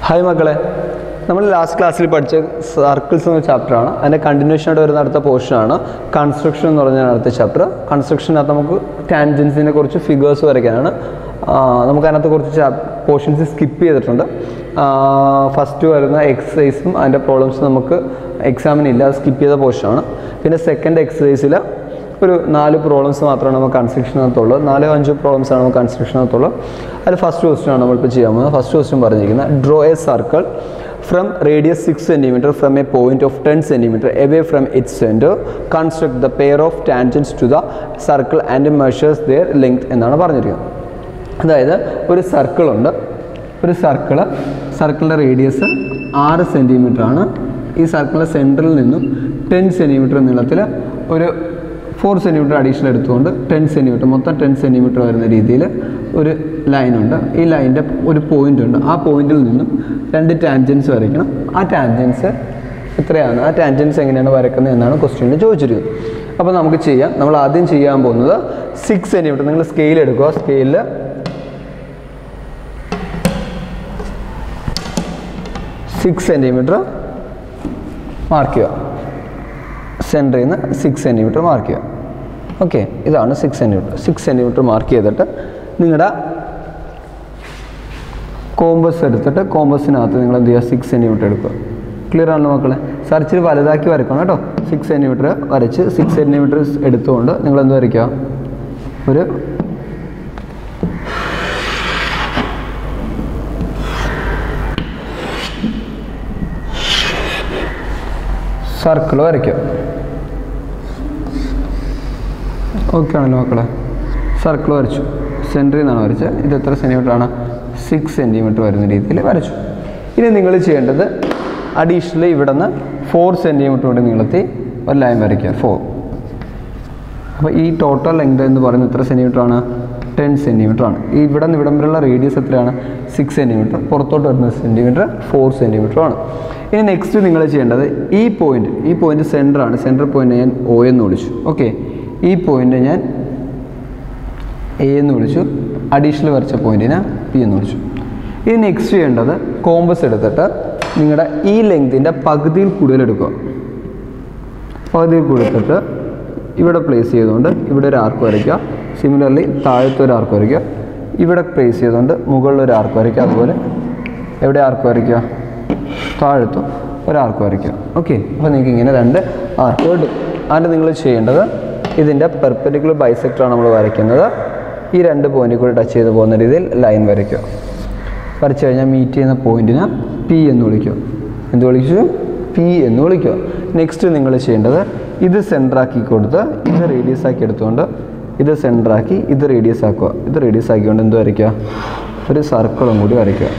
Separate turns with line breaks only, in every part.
hi മക്കളെ നമ്മൾ last ക്ലാസ്സിൽ പഠിച്ച സർക്കിൾസ് എന്ന ചാപ്റ്ററാണ് അതിൻ്റെ കണ്ടിന്യൂഷൻ ആയിട്ട് വരുന്ന അടുത്ത പോർഷനാണ് കൺസ്ട്രക്ഷൻ എന്ന് പറഞ്ഞ അടുത്ത ചാപ്റ്റർ കൺസ്ട്രക്ഷനകത്ത് നമുക്ക് ടാൻജൻസിനെ കുറിച്ച് ഫിഗേഴ്സ് വരയ്ക്കാനാണ് ആ, നമുക്ക് അതിനകത്ത് കുറച്ച് പോർഷൻസ് സ്കിപ്പ് ചെയ്തിട്ടുണ്ട് ഫസ്റ്റ് വരുന്ന എക്സസൈസും അതിൻ്റെ പ്രോബ്ലംസും നമുക്ക് എക്സാമിനില്ല അത് സ്കിപ്പ് ചെയ്ത പോർഷനാണ് പിന്നെ സെക്കൻഡ് എക്സസൈസിൽ ഒരു നാല് പ്രോബ്ലംസ് മാത്രമാണ് നമുക്ക് കൺസ്ട്രക്ഷനകത്തുള്ളൂ നാലോ അഞ്ചോ പ്രോബ്ലംസ് ആണ് നമുക്ക് കൺസ്ട്രക്ഷനകത്തുള്ളൂ അതിൽ ഫസ്റ്റ് ക്വസ്റ്റ്യൻ ആണ് നമ്മളിപ്പോൾ ചെയ്യാൻ പോകുന്നത് ഫസ്റ്റ് ക്വസ്റ്റ്യൻ പറഞ്ഞിരിക്കുന്നത് draw a circle from radius six centimetre from a point of ten centimetre away from its centre construct the pair of tangents to the circle and measures their length എന്നാണ് പറഞ്ഞിരിക്കുന്നത് അതായത് ഒരു സർക്കിളുണ്ട് ഒരു circle സർക്കിളിൻ്റെ radius ആറ് centimetre ആണ് ഈ സർക്കിളിൻ്റെ സെൻറ്ററിൽ നിന്നും ടെൻ സെൻറ്റിമീറ്റർ നീളത്തിൽ ഒരു ഫോർ സെൻറ്റിമീറ്റർ അഡീഷണൽ എടുത്തുകൊണ്ട് ടെൻ സെൻറ്റിമീറ്റർ മൊത്തം ടെൻ സെൻറ്റിമീറ്റർ വരുന്ന രീതിയിൽ ഒരു ലൈനുണ്ട് ഈ ലൈനിൻ്റെ ഒരു പോയിൻ്റ് ഉണ്ട് ആ പോയിന്റിൽ നിന്നും രണ്ട് ടാൻജൻസ് വരയ്ക്കണം ആ ടാൻജൻസ് എത്രയാണ് ആ ടാൻജൻസ് എങ്ങനെയാണ് വരക്കുന്നത് എന്നാണ് ക്വസ്റ്റ്യനിൽ ചോദിച്ചിരിക്കുന്നത് അപ്പോൾ നമുക്ക് ചെയ്യാം നമ്മൾ ആദ്യം ചെയ്യാൻ പോകുന്നത് സിക്സ് സെൻറ്റിമീറ്റർ നിങ്ങൾ സ്കെയിൽ എടുക്കുക സ്കെയിലിൽ സിക്സ് സെൻറ്റിമീറ്റർ മാർക്ക് ചെയ്യുക സെൻറ്ററിൽ നിന്ന് സിക്സ് സെൻറ്റിമീറ്റർ മാർക്ക് ചെയ്യുക ഓക്കെ ഇതാണ് six centimetre six centimetre mark ചെയ്തിട്ട് നിങ്ങളുടെ കോമ്പസ് എടുത്തിട്ട് കോമ്പസിനകത്ത് നിങ്ങൾ എന്ത് ചെയ്യുക സിക്സ് സെൻറ്റിമീറ്റർ എടുക്കുക ക്ലിയർ ആണല്ലോ മക്കളെ സാർ ഇച്ചിരി വലുതാക്കി വരക്കണം കേട്ടോ സിക്സ് സെൻറ്റിമീറ്റർ വരച്ച് സിക്സ് സെൻറ്റിമീറ്റർ എടുത്തുകൊണ്ട് നിങ്ങൾ എന്ത് വരയ്ക്കുക ഒരു സർക്കിൾ വരയ്ക്കുക ഓക്കെ ആണല്ലോ മക്കളെ സർക്കിൾ വരച്ചു സെൻറ്ററിൽ നിന്നാണ് വരച്ചത് ഇത് എത്ര സെൻറ്റിമീറ്റർ ആണ് സിക്സ് സെൻറ്റിമീറ്റർ വരുന്ന രീതിയിൽ വരച്ചു ഇനി നിങ്ങൾ ചെയ്യേണ്ടത് അഡീഷണലി ഇവിടെ നിന്ന് ഫോർ സെൻറ്റിമീറ്റർ കൊണ്ട് നീളത്തി ഒരു ലൈൻ വരയ്ക്കുക ഫോർ അപ്പോൾ ഈ ടോട്ടൽ ലെങ്ത് എന്ന് പറയുന്നത് എത്ര സെൻറ്റിമീറ്റർ ആണ് ടെൻ സെൻറ്റിമീറ്റർ ആണ് ഈ ഇവിടെ നിന്ന് ഇവിടം വരെയുള്ള റേഡിയസ് എത്രയാണ് സിക്സ് സെൻറ്റിമീറ്റർ പുറത്തോട്ട് വരുന്ന സെൻറ്റിമീറ്റർ ഫോർ സെൻറ്റിമീറ്റർ ആണ് ഇനി നെക്സ്റ്റ് നിങ്ങൾ ചെയ്യേണ്ടത് ഈ പോയിന്റ് ഈ പോയിന്റ് സെൻറ്റർ ആണ് സെൻറ്റർ പോയിന്റ് ഞാൻ ഒ എന്ന് വിളിച്ചു ഓക്കെ ഈ പോയിന്റ് ഞാൻ എ എന്ന് വിളിച്ചു അഡീഷണൽ വരച്ച പോയിന്റിനെ പി എന്ന് വിളിച്ചു ഇനി നെക്സ്റ്റ് ചെയ്യേണ്ടത് കോമ്പസ് എടുത്തിട്ട് നിങ്ങളുടെ ഈ ലെങ്തിൻ്റെ പകുതിയിൽ കൂടുതൽ എടുക്കുക പകുതിയിൽ കൊടുത്തിട്ട് ഇവിടെ പ്ലേസ് ചെയ്തുകൊണ്ട് ഇവിടെ ഒരു ആർക്ക് വരയ്ക്കുക സിമിലർലി താഴത്തെ ഒരു ആർക്ക് വരയ്ക്കുക ഇവിടെ പ്ലേസ് ചെയ്തുകൊണ്ട് മുകളിൽ ഒരു ആർക്ക് വരയ്ക്കുക അതുപോലെ എവിടെ ആർക്ക് വരയ്ക്കുക താഴത്തും ഒരു ആർക്ക് വരയ്ക്കുക ഓക്കെ അപ്പോൾ നിങ്ങൾക്ക് ഇങ്ങനെ രണ്ട് ആർക്ക് കിട്ടും അതിന് നിങ്ങൾ ചെയ്യേണ്ടത് ഇതിൻ്റെ പെർപ്പൻഡിക്കുലർ ബൈസെക്ടറാണ് നമ്മൾ വരയ്ക്കുന്നത് ഈ രണ്ട് പോയിന്റിൽ കൂടി ടച്ച് ചെയ്ത് പോകുന്ന രീതിയിൽ ലൈൻ വരയ്ക്കുക വരച്ചു കഴിഞ്ഞാൽ മീറ്റ് ചെയ്യുന്ന പോയിന്റിനെ പി എന്ന് വിളിക്കുക എന്ത് വിളിച്ചു പി എന്ന് വിളിക്കുക നെക്സ്റ്റ് നിങ്ങൾ ചെയ്യേണ്ടത് ഇത് സെൻറ്ററാക്കി കൊടുത്ത് ഇത് റേഡിയസ് ആക്കി എടുത്തുകൊണ്ട് ഇത് സെൻറ്ററാക്കി ഇത് റേഡിയസ് ആക്കുക ഇത് റേഡിയസ് ആക്കിക്കൊണ്ട് എന്ത് വരയ്ക്കുക ഒരു സർക്കിളും കൂടി വരയ്ക്കുക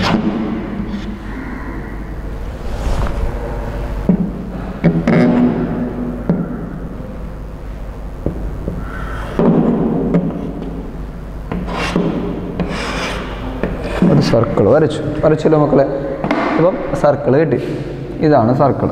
ഒരു സർക്കിൾ വരച്ചു വരച്ചല്ലോ മക്കളെ അപ്പം സർക്കിൾ കിട്ടി ഇതാണ് സർക്കിൾ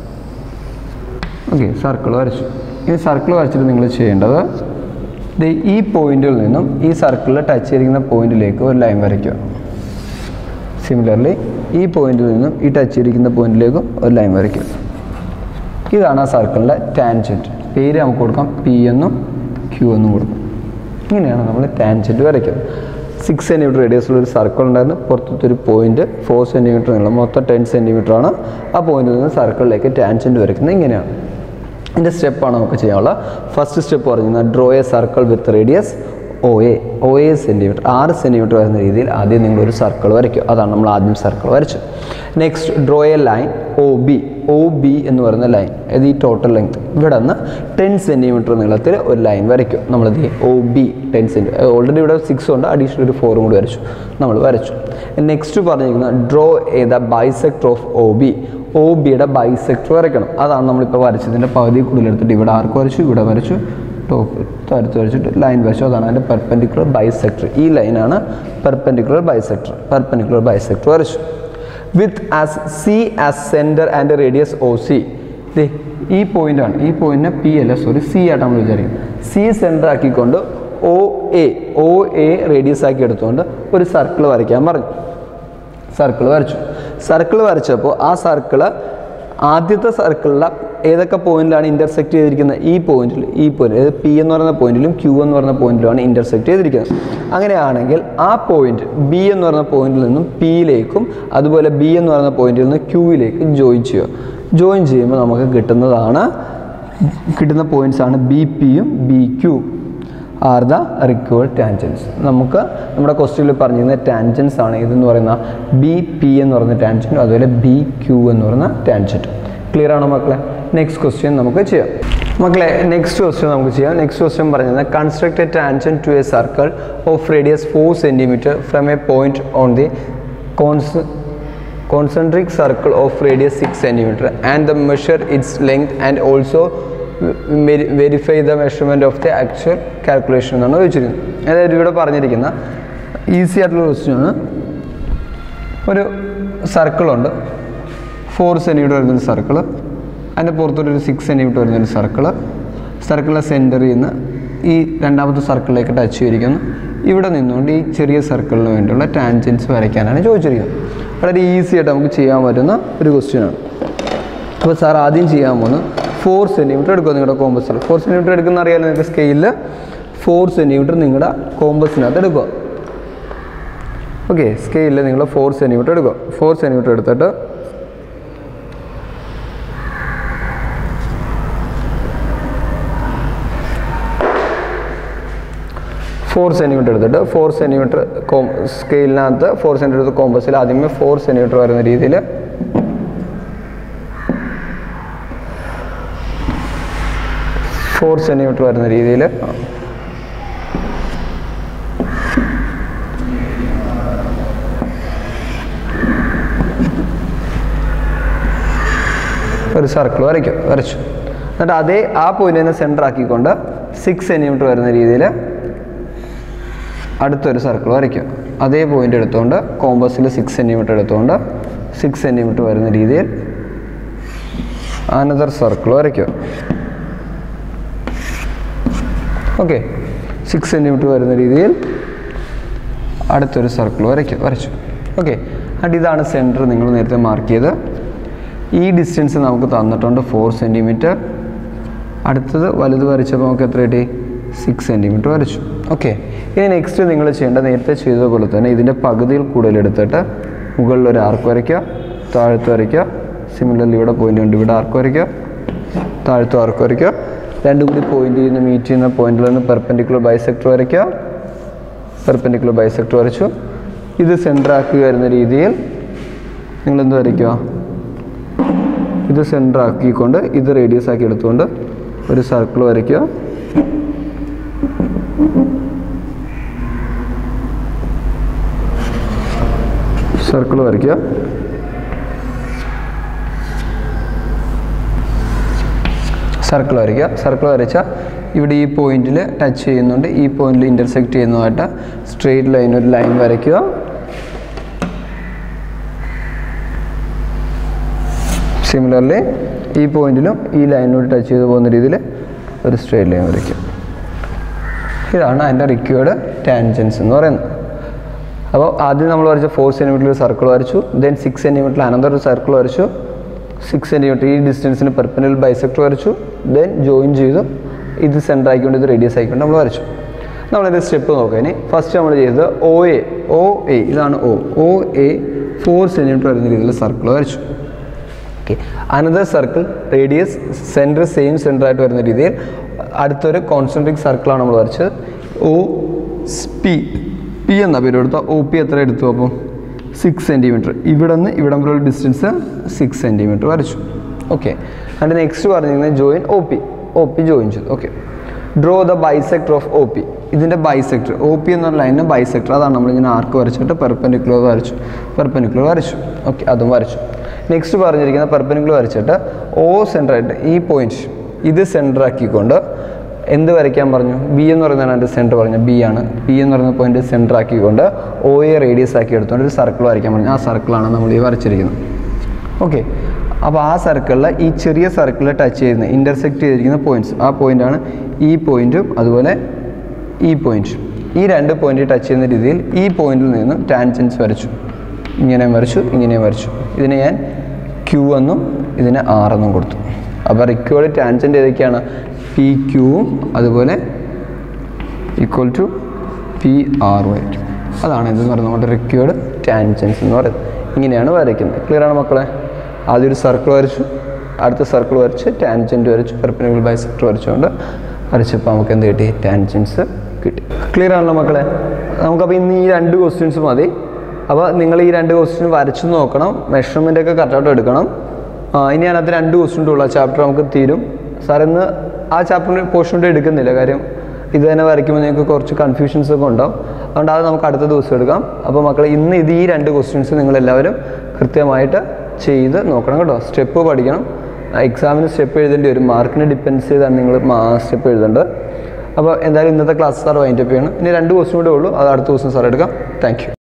ഓക്കെ സർക്കിൾ വരച്ചു ഈ സർക്കിൾ വരച്ചിട്ട് നിങ്ങൾ ചെയ്യേണ്ടത് ദേ ഈ പോയിന്റിൽ നിന്നും ഈ സർക്കിളിൽ ടച്ച് ചെയ്തിരിക്കുന്ന പോയിന്റിലേക്ക് ഒരു ലൈൻ വരയ്ക്കുക സിമിലർലി ഈ പോയിന്റിൽ നിന്നും ഈ ടച്ച് ചെയ്തിരിക്കുന്ന പോയിന്റിലേക്കും ഒരു ലൈൻ വരയ്ക്കുക ഇതാണ് ആ സർക്കിളിൻ്റെ ടാൻജൻറ്റ് പേര് നമുക്ക് കൊടുക്കാം പി എന്നും ക്യൂ എന്നും കൊടുക്കും ഇങ്ങനെയാണ് നമ്മൾ ടാൻജൻറ്റ് വരയ്ക്കുന്നത് സിക്സ് സെൻറ്റിമീറ്റർ റേഡിയസുള്ള ഒരു സർക്കിൾ ഉണ്ടായിരുന്നു പുറത്തത്തെ ഒരു പോയിന്റ് ഫോർ സെൻറ്റിമീറ്റർ നീളം മൊത്തം ടെൻ സെൻറ്റിമീറ്റർ ആണ് ആ പോയിന്റിൽ നിന്ന് സർക്കിളിലേക്ക് ടാൻജൻറ്റ് വരയ്ക്കുന്നത് ഇങ്ങനെയാണ് ഇതിൻ്റെ സ്റ്റെപ്പാണ് നമുക്ക് ചെയ്യാനുള്ളത് ഫസ്റ്റ് സ്റ്റെപ്പ് പറഞ്ഞാൽ draw a circle with radius O A O A centimetre ആറ് സെൻറ്റിമീറ്റർ വരുന്ന രീതിയിൽ ആദ്യം നിങ്ങൾ ഒരു സർക്കിൾ വരയ്ക്കുക അതാണ് നമ്മൾ ആദ്യം സർക്കിൾ വരച്ചത് next draw a line O B O B എന്ന് പറയുന്ന ലൈൻ ഇത് ഈ ടോട്ടൽ ലെങ്ത് ഇവിടെ നിന്ന് ടെൻ സെൻറ്റിമീറ്റർ നീളത്തിൽ ഒരു ലൈൻ വരയ്ക്കും നമ്മളിത് O B ten centi already ഇവിടെ സിക്സ് ഉണ്ട് അഡീഷണൽ ഒരു ഫോറും കൂടി വരച്ചു നമ്മൾ വരച്ചു നെക്സ്റ്റ് പറഞ്ഞിരിക്കുന്നത് draw a the bisector of O B O ബിയുടെ ബൈസെക്ടർ വരയ്ക്കണം അതാണ് നമ്മളിപ്പോൾ വരച്ചതിൻ്റെ പകുതി കൂടുതൽ എടുത്തിട്ട് ഇവിടെ ആർക്ക് വരച്ചു ഇവിടെ വരച്ചു ടോപ്പ് തരത്ത് വരച്ചിട്ട് ലൈൻ വരച്ചു അതാണ് അതിൻ്റെ പെർപെൻഡിക്കുലർ ബൈസെക്ടർ ഈ ലൈനാണ് പെർപെൻഡിക്കുലർ ബൈസെക്ടർ പെർപെൻഡിക്കുലർ ബൈസെക്ടർ വരച്ചു with as C as centre and radius O C ഈ പോയിൻ്റാണ് ഈ പോയിന്റിനെ പി അല്ല സോറി സി ആയിട്ട് നമ്മൾ വിചാരിക്കും സി സെൻറ്റർ ആക്കിക്കൊണ്ട് O A O A radius ആക്കി എടുത്തുകൊണ്ട് ഒരു സർക്കിൾ വരയ്ക്കാൻ പറഞ്ഞു സർക്കിൾ വരച്ചു സർക്കിൾ വരച്ചപ്പോൾ ആ സർക്കിള് ആദ്യത്തെ സർക്കിളിലെ ഏതൊക്കെ പോയിന്റിലാണ് ഇന്റർസെക്ട് ചെയ്തിരിക്കുന്നത് ഈ പോയിന്റിൽ ഈ പോയിന്റ് അതായത് പി എന്ന് പറയുന്ന പോയിന്റിലും ക്യൂ എന്ന് പറയുന്ന പോയിന്റിലുമാണ് ഇന്റർസെക്ട് ചെയ്തിരിക്കുന്നത് അങ്ങനെയാണെങ്കിൽ ആ പോയിന്റ് ബി എന്ന് പറയുന്ന പോയിന്റിൽ നിന്നും പിയിലേക്കും അതുപോലെ ബി എന്ന് പറയുന്ന പോയിന്റിൽ നിന്ന് ക്യൂയിലേക്കും ജോയിൻ ചെയ്യുക ജോയിൻ ചെയ്യുമ്പോൾ നമുക്ക് കിട്ടുന്നതാണ് കിട്ടുന്ന പോയിന്റ്സ് ആണ് ബി പിയും B Q are the required tangents നമുക്ക് നമ്മുടെ ക്വസ്റ്റ്യനിൽ പറഞ്ഞിരുന്ന ടാൻജൻസ് ആണ് ഇതെന്ന് പറയുന്ന ബി പി എന്ന് പറയുന്ന ടാൻജൻറ്റും അതുപോലെ ബി ക്യൂ എന്ന് പറയുന്ന ടാൻജൻറ്റും ക്ലിയർ ആണോ മക്കളെ നെക്സ്റ്റ് ക്വസ്റ്റ്യൻ നമുക്ക് ചെയ്യാം മക്കളെ നെക്സ്റ്റ് ക്വസ്റ്റ്യൻ നമുക്ക് ചെയ്യാം നെക്സ്റ്റ് ക്വസ്റ്റ്യൻ പറഞ്ഞത് construct a tangent to a circle of radius four centimetre from a point on the con concentric circle of radius 6 centimeter and the measure its length and also ver- verify the measurement of the actual calculation എന്നാണ് ചോദിച്ചിരിക്കുന്നത് അതായത് ഇവിടെ പറഞ്ഞിരിക്കുന്ന easy ആയിട്ടുള്ള question ആണ് ഒരു സർക്കിളുണ്ട് four centimetre വരുന്നൊരു സർക്കിള് അതിൻ്റെ പുറത്തൊരു ഒരു സിക്സ് സെൻറ്റിമീറ്റർ വരുന്നൊരു സർക്കിള് സർക്കിളിലെ സെൻറ്ററിൽ നിന്ന് ഈ രണ്ടാമത്തെ സർക്കിളിലേക്ക് ടച്ച് ചെയ്തിരിക്കുന്നു ഇവിടെ നിന്നുകൊണ്ട് ഈ ചെറിയ സർക്കിളിന് വേണ്ടിയുള്ള ടാൻജൻസ് വരയ്ക്കാനാണ് ചോദിച്ചിരിക്കുന്നത് വളരെ ഈസി ആയിട്ട് നമുക്ക് ചെയ്യാൻ പറ്റുന്ന ഒരു ക്വസ്റ്റ്യൻ ആണ് അപ്പോൾ സാർ ആദ്യം ചെയ്യാൻ പോകുന്നത് ഫോർ സെൻറ്റിമീറ്റർ എടുക്കുക നിങ്ങളുടെ കോമ്പസിൽ ഫോർ സെൻറ്റിമീറ്റർ എടുക്കുന്ന അറിയാലോ നിങ്ങൾക്ക് സ്കെയിലിൽ ഫോർ സെൻറ്റിമീറ്റർ നിങ്ങളുടെ കോമ്പസിനകത്ത് എടുക്കുക ഓക്കെ സ്കെയിലിൽ നിങ്ങൾ ഫോർ സെൻറ്റിമീറ്റർ എടുക്കുക ഫോർ സെൻറ്റിമീറ്റർ എടുത്തിട്ട് ഫോർ സെൻറ്റിമീറ്റർ എടുത്തിട്ട് ഫോർ സെൻറ്റിമീറ്റർ കോം സ്കെയിലിനകത്ത് ഫോർ സെൻറ്റിമീറ്റർ കോമ്പസിൽ ആദ്യമേ ഫോർ സെൻറ്റിമീറ്റർ വരുന്ന രീതിയിൽ ഫോർ സെൻറ്റിമീറ്റർ വരുന്ന രീതിയിൽ ഒരു സർക്കിൾ വരയ്ക്കും വരച്ചു എന്നിട്ട് അതേ ആ പോയിന്റിനെ സെൻറ്റർ ആക്കിക്കൊണ്ട് സിക്സ് സെൻറ്റിമീറ്റർ വരുന്ന രീതിയിൽ അടുത്തൊരു സർക്കിൾ വരയ്ക്കും അതേ പോയിന്റ് എടുത്തുകൊണ്ട് കോമ്പസിൽ സിക്സ് സെൻറ്റിമീറ്റർ എടുത്തുകൊണ്ട് സിക്സ് സെൻറ്റിമീറ്റർ വരുന്ന രീതിയിൽ അനദർ സർക്കിൾ വരയ്ക്കുക ഓക്കെ സിക്സ് സെൻറ്റിമീറ്റർ വരുന്ന രീതിയിൽ അടുത്തൊരു സർക്കിൾ വരയ്ക്കും വരച്ചു ഓക്കെ എന്നിട്ട് ഇതാണ് സെൻറ്റർ നിങ്ങൾ നേരത്തെ മാർക്ക് ചെയ്ത് ഈ ഡിസ്റ്റൻസ് നമുക്ക് തന്നിട്ടുണ്ട് ഫോർ സെൻറ്റിമീറ്റർ അടുത്തത് വലുത് വരച്ചപ്പോൾ നമുക്ക് എത്ര കിട്ടി സിക്സ് സെൻറ്റിമീറ്റർ വരച്ചു ഓക്കെ ഇനി നെക്സ്റ്റ് നിങ്ങൾ ചെയ്യേണ്ട നേരത്തെ ചെയ്തതുപോലെ തന്നെ ഇതിൻ്റെ പകുതിയിൽ കൂടുതൽ എടുത്തിട്ട് മുകളിൽ ഒരു ആർക്ക് വരയ്ക്കുക താഴത്ത് വരയ്ക്കുക സിമിലർലി ഇവിടെ പോയിന്റ് ഉണ്ട് ഇവിടെ ആർക്ക് വരയ്ക്കുക താഴത്ത് ആർക്ക് വരയ്ക്കുക രണ്ടും കൂടി പോയിന്റ് ചെയ്യുന്ന മീറ്റ് ചെയ്യുന്ന പോയിന്റിൽ നിന്ന് പെർപെൻഡിക്കുലർ ബൈസെക്ടർ വരയ്ക്കുക പെർപെൻഡിക്കുലർ ബൈസെക്ടർ വരച്ചു ഇത് സെൻറ്റർ ആക്കി വരുന്ന രീതിയിൽ നിങ്ങൾ എന്ത് വരയ്ക്കുക ഇത് സെൻറ്റർ ആക്കിക്കൊണ്ട് ഇത് റേഡിയസ് ആക്കി എടുത്തുകൊണ്ട് ഒരു സർക്കിൾ വരയ്ക്കുക സർക്കിൾ വരയ്ക്കുക സർക്കിൾ വരയ്ക്കുക സർക്കിൾ വരച്ചാൽ ഇവിടെ ഈ പോയിന്റിൽ ടച്ച് ചെയ്യുന്നുണ്ട് ഈ പോയിന്റിൽ ഇൻ്റർസെക്റ്റ് ചെയ്യുന്നതായിട്ട് സ്ട്രെയിറ്റ് ലൈൻ ഒരു ലൈൻ വരയ്ക്കുക സിമിലർലി ഈ പോയിന്റിലും ഈ ലൈനിലൂടെ ടച്ച് ചെയ്ത് പോകുന്ന രീതിയിൽ ഒരു സ്ട്രെയിറ്റ് ലൈൻ വരയ്ക്കുക ഇതാണ് അതിൻ്റെ റിക്വേർഡ് ടാൻജൻസ് എന്ന് പറയുന്നത് അപ്പോൾ ആദ്യം നമ്മൾ വരച്ച ഫോർ സെൻറ്റിമീറ്ററിൽ സർക്കിൾ വരച്ചു ദെൻ സിക്സ് സെൻറ്റിമീറ്ററിൽ അനന്തർ ഒരു സർക്കിൾ വരച്ചു സിക്സ് സെൻറ്റിമീറ്റർ ഈ ഡിസ്റ്റൻസിന് പെർപ്പനൽ ബൈസെക്ടർ വരച്ചു ദെൻ ജോയിൻ ചെയ്തു ഇത് സെൻറ്റർ ആയിക്കൊണ്ട് ഇത് റേഡിയസ് ആയിക്കൊണ്ട് നമ്മൾ വരച്ചു നമ്മളിത് സ്റ്റെപ്പ് നോക്കാം ഇനി ഫസ്റ്റ് നമ്മൾ ചെയ്തത് ഒ എ ഒ എ ഇതാണ് O O A four centimetre വരുന്ന രീതിയിൽ സർക്കിൾ വരച്ചു okay another circle radius centre same centre ആയിട്ട് വരുന്ന രീതിയിൽ അടുത്തൊരു കോൺസെൻട്രിക് സർക്കിളാണ് നമ്മൾ വരച്ചത് ഒ പി പി എന്ന പേര് കൊടുത്ത ഒ പി എത്ര എടുത്തു അപ്പം സിക്സ് സെൻറ്റിമീറ്റർ ഇവിടെ നിന്ന് ഇവിടെ വരെയുള്ള ഡിസ്റ്റൻസ് സിക്സ് സെൻറ്റിമീറ്റർ വരച്ചു ഓക്കെ അതിൻ്റെ നെക്സ്റ്റ് പറഞ്ഞിരുന്നത് join O P O P join ചെയ്തു okay draw the bisector of O P ഇതിൻ്റെ ബൈസെക്ടർ ഒ പി എന്ന ലൈനിന് ബൈസെക്ടർ അതാണ് നമ്മളിങ്ങനെ ആർക്ക് വരച്ചിട്ട് പെർപ്പൻഡിക്കുലർ വരച്ചു പെർപ്പൻഡിക്കുലർ വരച്ചു ഓക്കെ അതും വരച്ചു നെക്സ്റ്റ് പറഞ്ഞിരിക്കുന്ന പെർപ്പൻഡിക്കുലർ വരച്ചിട്ട് ഓ സെൻറ്റർ ആയിട്ട് ഈ പോയിന്റ് ഇത് സെൻറ്റർ ആക്കിക്കൊണ്ട് എന്ത് വരയ്ക്കാൻ പറഞ്ഞു ബി എന്ന് പറയുന്നതാണ് എൻ്റെ സെൻറ്റർ പറഞ്ഞു ബി ആണ് ബി എന്ന് പറയുന്ന പോയിന്റ് സെൻറ്റർ ആക്കിക്കൊണ്ട് ഒ എ റേഡിയസ് ആക്കി എടുത്തുകൊണ്ട് ഒരു സർക്കിൾ വരയ്ക്കാൻ പറഞ്ഞു ആ സർക്കിളാണ് നമ്മൾ ഈ വരച്ചിരിക്കുന്നത് ഓക്കെ അപ്പോൾ ആ സർക്കിളിൽ ഈ ചെറിയ സർക്കിളിൽ ടച്ച് ചെയ്യുന്ന ഇൻ്റർസെക്റ്റ് ചെയ്തിരിക്കുന്ന പോയിന്റ്സ് ആ പോയിൻ്റാണ് ഈ പോയിന്റും അതുപോലെ ഈ പോയിന്റ് ഈ രണ്ട് പോയിന്റ് ടച്ച് ചെയ്യുന്ന രീതിയിൽ ഈ പോയിന്റിൽ നിന്ന് ടാൻജൻസ് വരച്ചു ഇങ്ങനെയും വരച്ചു ഇങ്ങനെയും വരച്ചു ഇതിനെ ഞാൻ ക്യൂ എന്നും ഇതിനെ ആർ എന്നും കൊടുത്തു അപ്പോൾ റിക്വേർഡ് ടാൻജൻ്റ് ഏതൊക്കെയാണ് പി ക്യൂവും അതുപോലെ ഈക്വൽ ടു പി ആർ ആയിരിക്കും അതാണ് എന്തെന്ന് പറയുന്നത് നമ്മുടെ റിക്വേർഡ് ടാൻജൻസ് എന്ന് പറയുന്നത് ഇങ്ങനെയാണ് വരയ്ക്കുന്നത് ക്ലിയർ ആണ് മക്കളെ ആദ്യം ഒരു സർക്കിൾ വരച്ചു അടുത്ത സർക്കിൾ വരച്ച് ടാൻജൻറ്റ് വരച്ചു പെർപ്പനിക്കുലർ ബൈസെക്ടർ വരച്ചുകൊണ്ട് വരച്ചപ്പോൾ നമുക്ക് എന്ത് കിട്ടി ടാൻജൻസ് കിട്ടി ക്ലിയർ ആണല്ലോ മക്കളെ നമുക്കപ്പോൾ ഇന്ന് ഈ രണ്ട് ക്വസ്റ്റ്യൻസ് മതി അപ്പോൾ നിങ്ങൾ ഈ രണ്ട് ക്വസ്റ്റ്യൻ വരച്ചു നോക്കണം മെഷർമെൻ്റ് ഒക്കെ കറക്റ്റായിട്ട് എടുക്കണം ആ, ഇനി അതിനകത്ത് രണ്ട് ക്വസ്റ്റ്യൻ ഉള്ള ചാപ്റ്റർ നമുക്ക് തീരും സാർ ഇന്ന് ആ ചാപ്റ്ററിന് പോർഷൻ കൊണ്ട് എടുക്കുന്നില്ല കാര്യം ഇത് തന്നെ വരയ്ക്കുമ്പോൾ നിങ്ങൾക്ക് കുറച്ച് കൺഫ്യൂഷൻസ് ഒക്കെ ഉണ്ടാവും അതുകൊണ്ട് അത് നമുക്ക് അടുത്ത ദിവസം എടുക്കാം അപ്പോൾ മക്കളെ ഇന്ന് ഇത് ഈ രണ്ട് ക്വസ്റ്റ്യൻസ് നിങ്ങൾ എല്ലാവരും കൃത്യമായിട്ട് ചെയ്ത് നോക്കണം കേട്ടോ സ്റ്റെപ്പ് പഠിക്കണം എക്സാമിന് സ്റ്റെപ്പ് എഴുതേണ്ടി വരും മാർക്കിനെ ഡിപ്പെൻസ് ചെയ്താണ് നിങ്ങൾ സ്റ്റെപ്പ് എഴുതേണ്ടത് അപ്പോൾ എന്തായാലും ഇന്നത്തെ ക്ലാസ് സാർ വൈൻഡപ്പ് ചെയ്യണം ഇനി രണ്ട് ക്വസ്റ്റ്യൻ കൂടെ ഉള്ളൂ അത് അടുത്ത ദിവസം സാർ എടുക്കാം താങ്ക്